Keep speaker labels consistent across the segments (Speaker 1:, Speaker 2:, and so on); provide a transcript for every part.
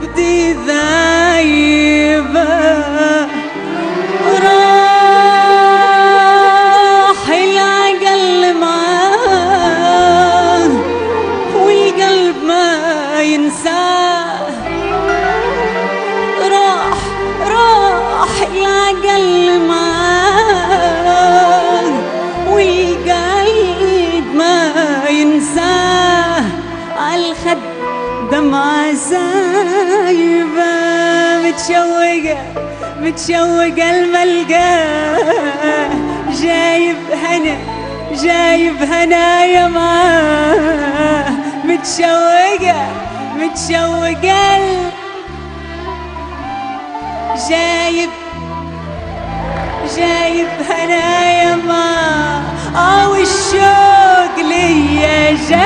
Speaker 1: وكبدي ذايبة راح العقل معاه والقلب ما ينساه راح راح العقل معاه والقلب ما ينساه عالخد دمعة سايبة متشوقة متشوقة الملقاه جايب هنا جايب هنايا معاه متشوقة متشوقة ال- جايب جايب هنايا معاه او الشوق ليا جه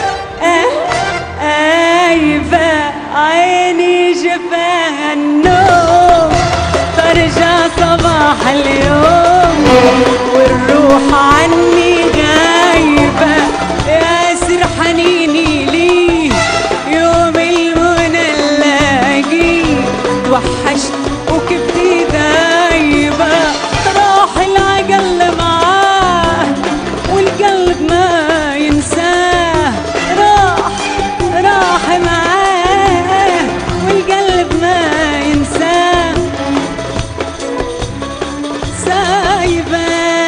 Speaker 1: آيفة عيني جفاها النوم ترجع صباح اليوم والروح عني غايبة ياسر حنيني ليه يوم المنى نلاقيه توحشت وكبتي دايبة راح العقل معاه والقلب ما ينساه راح راح معاه والقلب ما ينساه سايبة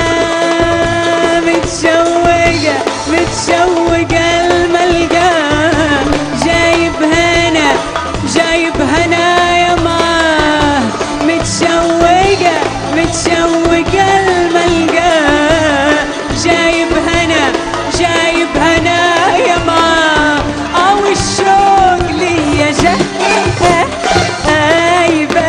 Speaker 1: متشوقة متشوقة الملقاه جايب هنا جايب هنايا معاه متشوقة متشوقة الملقاه جايب هنا جايب هنايا معاه او الشوق ليا جه هايبه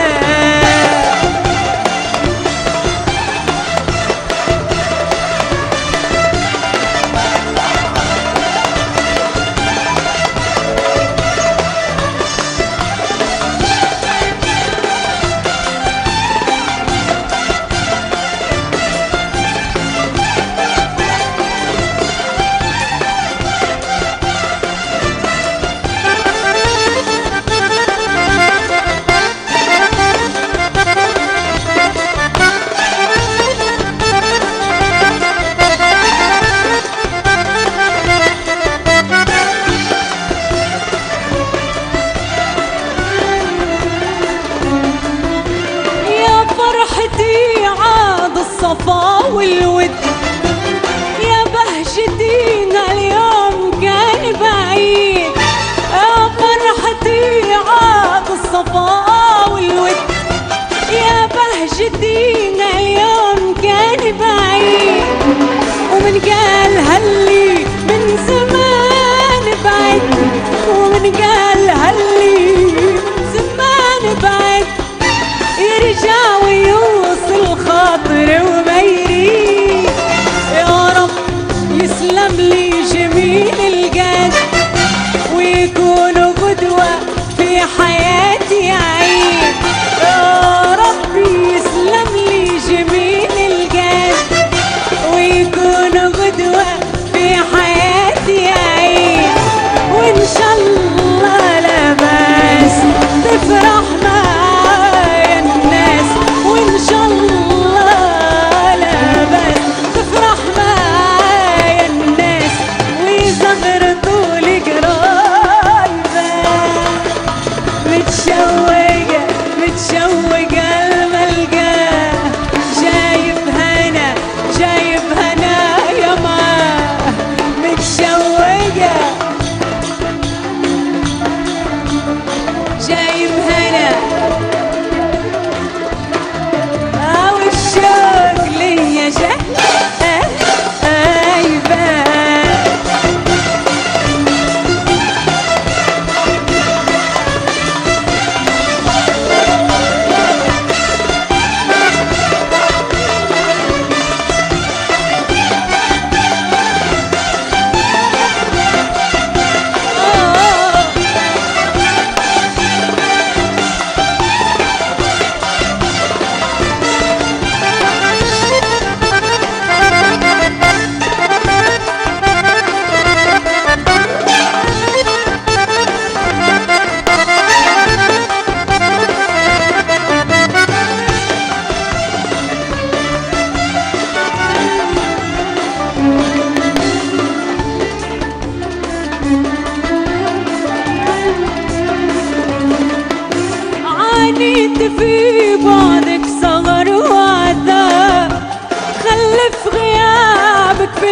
Speaker 1: يا فرحتي عاد الصفا والود يا بهجتي اليوم كان بعيد يا فرحتي عاد الصفا والود يا بهجتي اليوم كان بعيد ومن قال هلي من زمان بعد ومن قال هلي من زمان بعد يرجع ويوصل خاطر وما يريد يا رب يسلم لي جميل القد ويكون قدوة في حياتي عيد يا رب يسلم لي جميل القد ويكون قدوة في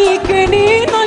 Speaker 1: الكنينة